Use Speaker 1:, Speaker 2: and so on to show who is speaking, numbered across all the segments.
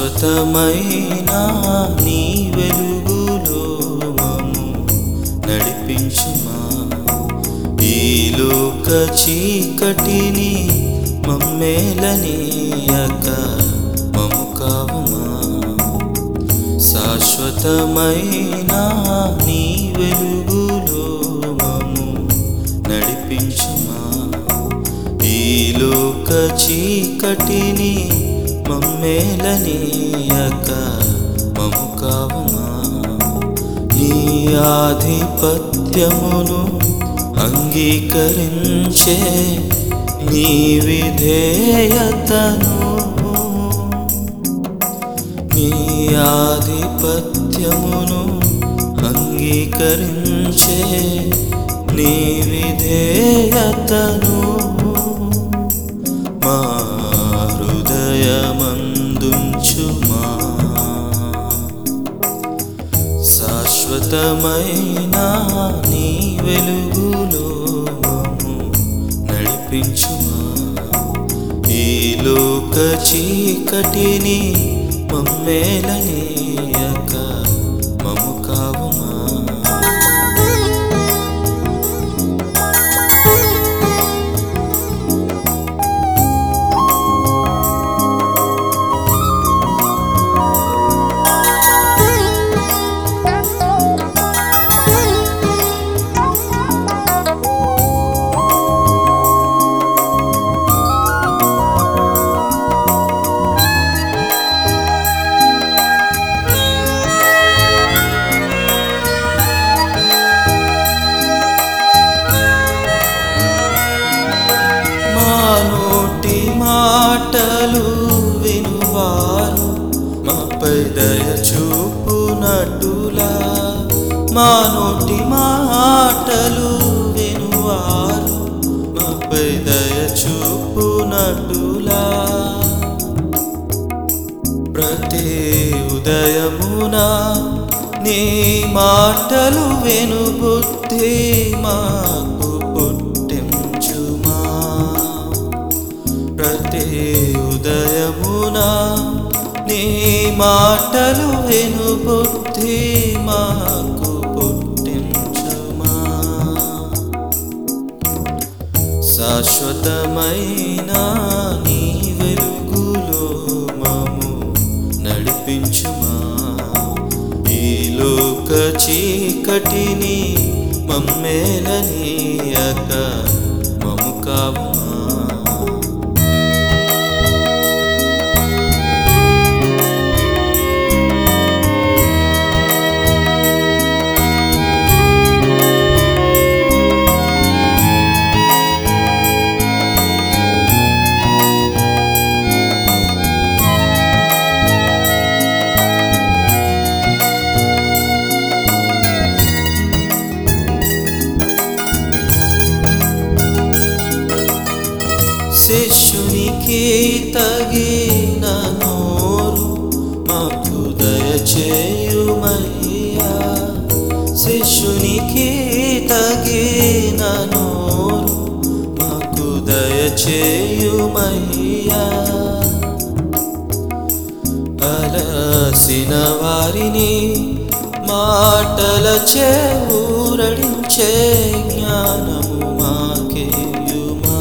Speaker 1: శాశ్వతమైన నీ వెలుగులో మము నడిపించుమా ఈ లోక చీకటిని మమ్మేలనీయక మము కావుమా శాశ్వతమైన నీ వెలుగులో మము నడిపించుమా ఈ లోక చీకటిని మమ్మేలనీయక మము కావుమా నీ ఆధిపత్యమును అంగీకరించే నీ విధేయతను నీ ఆధిపత్యమును అంగీకరించే నీ విధేయతను మా హృదయమందుంచుమా శాశ్వతమైన నీ వెలుగులో మమ్ము నడిపించుమా ఈ లోక చీకటిని మమ్మేలనీయక మము కావుమా మా నోటి మాటలు వినువారు మాపై దయ చూపునట్టులా మా నోటి మాటలు వినువారు మాపై దయ చూపునట్టులా ప్రతి ఉదయమున నీ మాటలు వెను బుద్ధి మాకు పుట్టించుమా ప్రతి ఉదయమున నీ మాటలు వెను బుద్ధి మాకు పుట్టించుమా శాశ్వతమైన నీ వెలుగులో మము నడిపించుమా ఈ లోక చీకటిని మమ్మేలనీయక మము కావుమా శిష్యునికి తగిన నోరు మాకు దయచేయుమయ్యా శిష్యునికి తగిన నోరు మాకు దయచేయుమయ్యా అలసిన వారిని మాటల ఊరడించే జ్ఞానము మాకేయుమా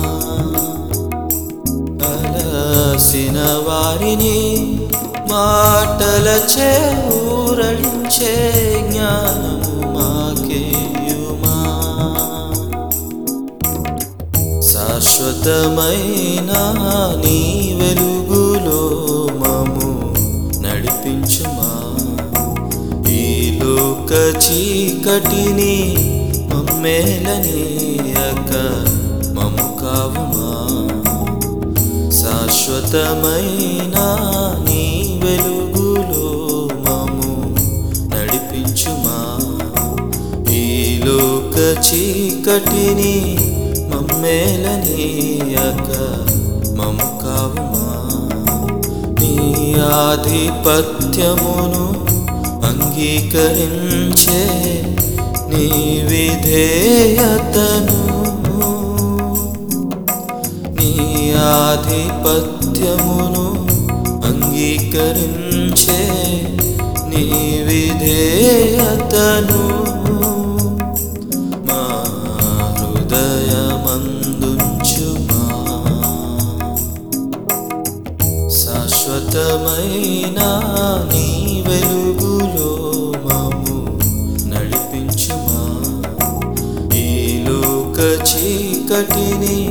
Speaker 1: అలసిన వారిని మాటల ఊరడించే జ్ఞానము మాకేయుమా శాశ్వతమైన నీ వెలుగులో మము నడిపించుమా ఈ లోక చీకటిని మమ్మేలనీయక మము కావుమా శాశ్వతమైన నీ వెలుగులో మము నడిపించుమా ఈ లోక చీకటిని మమ్మేలనీయక మము కావుమా నీ ఆధిపత్యమును అంగీకరించే నీ విధేయతను నీ ఆధిపత్యమును అంగీకరించే నీ విధేయతను మా హృదయమందుంచుమా శాశ్వతమైన నీ వెలుగులో మము నడిపించుమా ఈ లోక చీకటిని